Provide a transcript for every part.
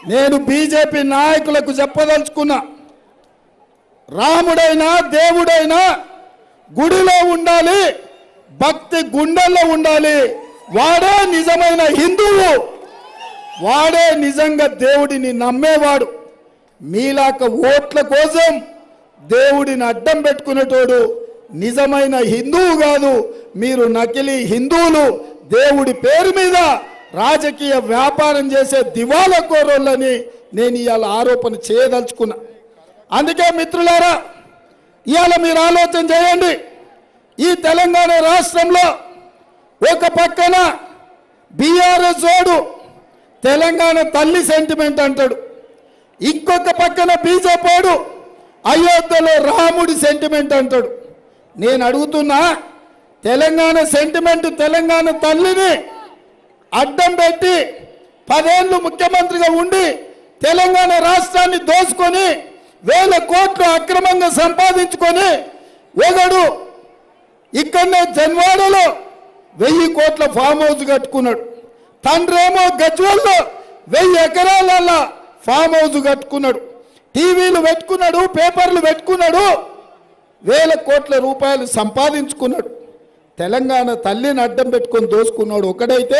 నేను బీజేపీ నాయకులకు చెప్పదలుచుకున్నా రాముడైనా దేవుడైనా గుడిలో ఉండాలి భక్తి గుండెల్లో ఉండాలి వాడే నిజమైన హిందువు వాడే నిజంగా దేవుడిని నమ్మేవాడు మీలాక ఓట్ల కోసం దేవుడిని అడ్డం పెట్టుకునేటోడు నిజమైన హిందువు కాదు మీరు నకిలీ హిందువులు దేవుడి పేరు మీద రాజకీయ వ్యాపారం చేసే దివాలా కోరోళ్ళని నేను ఇవాళ ఆరోపణ చేయదలుచుకున్నా అందుకే మిత్రులారా ఇవాళ మీరు ఆలోచన చేయండి ఈ తెలంగాణ రాష్ట్రంలో ఒక పక్కన బీఆర్ఎస్ ఓడు తెలంగాణ తల్లి సెంటిమెంట్ అంటాడు ఇంకొక పక్కన బీజేపీడు అయోధ్యలో రాముడి సెంటిమెంట్ అంటాడు నేను అడుగుతున్నా తెలంగాణ సెంటిమెంట్ తెలంగాణ తల్లిని అడ్డం పెట్టి పదేళ్ళు ముఖ్యమంత్రిగా ఉండి తెలంగాణ రాష్ట్రాన్ని దోచుకొని వేల కోట్లు అక్రమంగా సంపాదించుకొని ఒకడు ఇక్కడనే జన్వాడలో వెయ్యి కోట్ల ఫామ్ హౌస్ కట్టుకున్నాడు తండ్రేమో గజ్వల్లో వెయ్యి ఎకరాలల్లా ఫామ్ హౌస్ కట్టుకున్నాడు టీవీలు పెట్టుకున్నాడు పేపర్లు పెట్టుకున్నాడు వేల కోట్ల రూపాయలు సంపాదించుకున్నాడు తెలంగాణ తల్లిని అడ్డం పెట్టుకొని దోసుకున్నాడు ఒకడైతే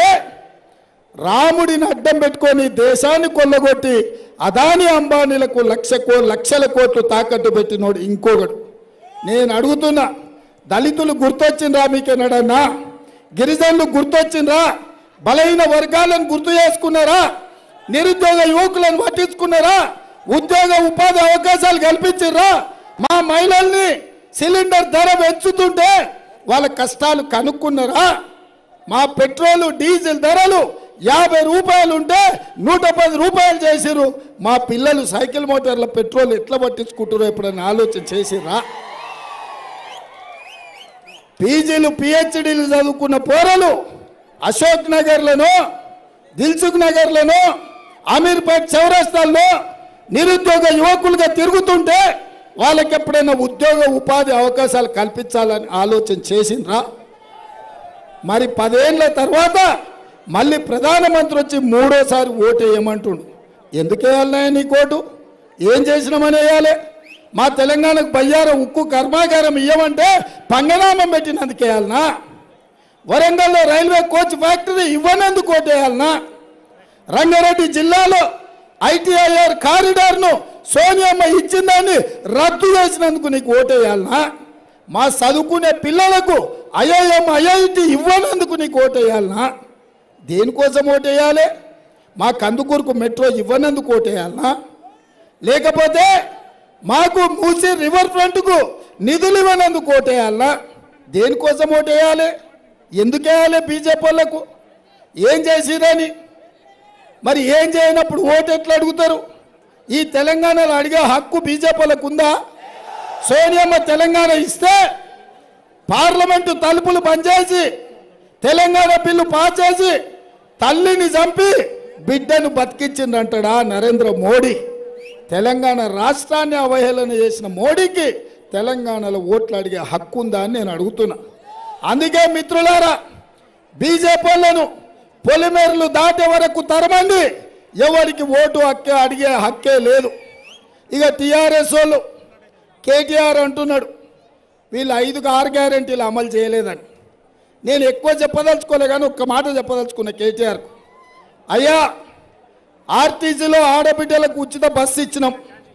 రాముడిని అడ్డం పెట్టుకొని దేశాన్ని కొల్లగొట్టి అదాని అంబానీలకు లక్ష కో లక్షల కోట్లు తాకట్టు పెట్టినోడు ఇంకొకడు నేను అడుగుతున్నా దళితులు గుర్తొచ్చిండ్రా మీకెన్నడన్నా గిరిజనులు గుర్తొచ్చిండ్రా బలహీన వర్గాలను గుర్తు చేసుకున్నారా నిరుద్యోగ యువకులను పట్టించుకున్నారా ఉద్యోగ ఉపాధి అవకాశాలు కల్పించిర్రా మా మహిళల్ని సిలిండర్ ధర పెంచుతుంటే వాళ్ళ కష్టాలు కనుక్కున్నారా మా పెట్రోలు డీజిల్ ధరలు యాభై రూపాయలు ఉంటే నూట పది రూపాయలు చేసిర్రు మా పిల్లలు సైకిల్ మోటార్ల పెట్రోల్ ఎట్లా పట్టించుకుంటారో ఎప్పుడైనా ఆలోచన చేసిర్రా పీజీలు పిహెచ్డీలు చదువుకున్న పోరలు అశోక్ నగర్లను దిల్సుఖ్ నగర్లను అమీర్పేట్ చౌరస్తాల్లో నిరుద్యోగ యువకులుగా తిరుగుతుంటే వాళ్ళకి ఎప్పుడైనా ఉద్యోగ ఉపాధి అవకాశాలు కల్పించాలని ఆలోచన చేసిండ్రా మరి పదేళ్ల తర్వాత మళ్ళీ ప్రధానమంత్రి వచ్చి మూడోసారి ఓటు వేయమంటుండు ఎందుకు వేయాలన్నాయ నీ కోటు ఏం చేసినామని వేయాలి మా తెలంగాణకు బయ్యారం ఉక్కు కర్మాగారం ఇవ్వమంటే పంగనామం పెట్టినందుకు వేయాలనా వరంగల్లో రైల్వే కోచ్ ఫ్యాక్టరీ ఇవ్వనందుకు ఓటు వేయాలనా రంగారెడ్డి జిల్లాలో ఐటీఐఆర్ కారిడార్ను సోనియమ్మ ఇచ్చిన దాన్ని రద్దు చేసినందుకు నీకు ఓటేయాలనా మా చదువుకునే పిల్లలకు ఐఐఎం ఐఐటి ఇవ్వనందుకు నీకు ఓటేయాలనా దేనికోసం ఓటేయాలి మా కందుకూరుకు మెట్రో ఇవ్వనందుకు ఓటేయాలనా లేకపోతే మాకు మూసి రివర్ ఫ్రంట్కు నిధులు ఇవ్వనందుకు ఓటేయాలనా దేనికోసం ఓటేయాలి ఎందుకు వేయాలి బీజేపీ వాళ్ళకు ఏం చేసిరని మరి ఏం చేయనప్పుడు ఓటు ఎట్లా అడుగుతారు ఈ తెలంగాణలో అడిగే హక్కు బీజేపీలకు ఉందా సోనియమ్మ తెలంగాణ ఇస్తే పార్లమెంటు తలుపులు పనిచేసి తెలంగాణ బిల్లు పాస్ చేసి తల్లిని చంపి బిడ్డను బతికించిందంటాడా నరేంద్ర మోడీ తెలంగాణ రాష్ట్రాన్ని అవహేళన చేసిన మోడీకి తెలంగాణలో ఓట్లు అడిగే హక్కు ఉందా అని నేను అడుగుతున్నా అందుకే మిత్రులారా బీజేపీ వాళ్ళను పొలిమేరలు దాటే వరకు తరమండి ఎవరికి ఓటు హక్కే అడిగే హక్కే లేదు ఇక టీఆర్ఎస్ వాళ్ళు కేటీఆర్ అంటున్నాడు వీళ్ళు ఐదుకు ఆరు గ్యారెంటీలు అమలు చేయలేదని నేను ఎక్కువ చెప్పదలుచుకోలే కానీ ఒక్క మాట చెప్పదలుచుకున్నా కేటీఆర్కు అయ్యా ఆర్టీసీలో ఆడబిడ్డలకు ఉచిత బస్సు ఇచ్చినాం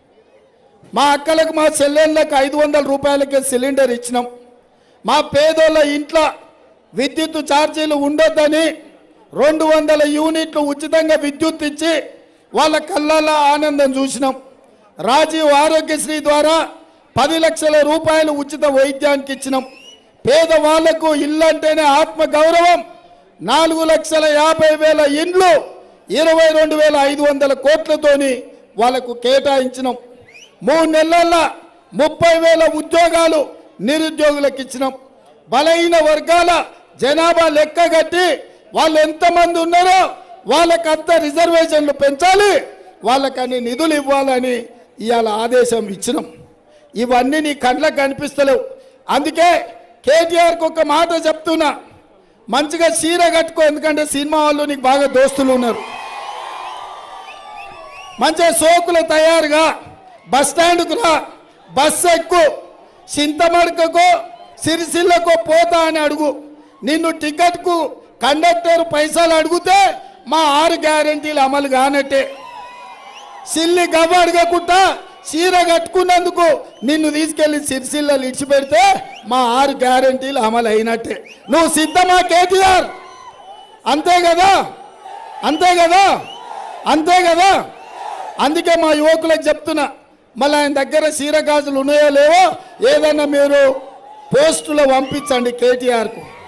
మా అక్కలకు మా చెల్లెళ్ళకి ఐదు వందల రూపాయలకే సిలిండర్ ఇచ్చినాం మా పేదోళ్ళ ఇంట్లో విద్యుత్ ఛార్జీలు ఉండొద్దని రెండు వందల యూనిట్లు ఉచితంగా విద్యుత్ ఇచ్చి వాళ్ళ కళ్ళల్లో ఆనందం చూసినాం రాజీవ్ ఆరోగ్యశ్రీ ద్వారా పది లక్షల రూపాయలు ఉచిత వైద్యానికి ఇచ్చినాం పేదవాళ్లకు ఇల్లు అంటేనే ఆత్మ గౌరవం నాలుగు లక్షల యాభై వేల ఇండ్లు ఇరవై రెండు వేల ఐదు వందల కోట్లతోని వాళ్ళకు కేటాయించినాం మూడు నెలల్లో ముప్పై వేల ఉద్యోగాలు నిరుద్యోగులకు ఇచ్చినాం బలహీన వర్గాల జనాభా లెక్క కట్టి వాళ్ళు ఎంతమంది ఉన్నారో వాళ్ళకంత రిజర్వేషన్లు పెంచాలి వాళ్ళకని నిధులు ఇవ్వాలని ఇవాళ ఆదేశం ఇచ్చినాం ఇవన్నీ నీ కండ్లకు కనిపిస్తలేవు అందుకే కేటీఆర్కి ఒక మాట చెప్తున్నా మంచిగా చీర కట్టుకో ఎందుకంటే సినిమా వాళ్ళు నీకు బాగా దోస్తులు ఉన్నారు మంచిగా సోకులు తయారుగా బస్ స్టాండ్కు రా బస్ ఎక్కు చింతమడకకు సిరిసిల్లకు పోతా అని అడుగు నిన్ను టికెట్కు కండక్టర్ పైసలు అడిగితే మా ఆరు గ్యారంటీలు అమలు కానట్టే సిల్లి గవ్వ అడగకుండా చీర కట్టుకున్నందుకు నిన్ను తీసుకెళ్లి సిరిసిల్లలు ఇడిచిపెడితే మా ఆరు గ్యారంటీలు అమలు అయినట్టే నువ్వు సిద్ధమా కేటీఆర్ అంతే కదా అంతే కదా అంతే కదా అందుకే మా యువకులకు చెప్తున్నా మళ్ళీ ఆయన దగ్గర చీర గాజులు ఉన్నాయో లేవో ఏదన్నా మీరు పోస్టులో పంపించండి కేటీఆర్కు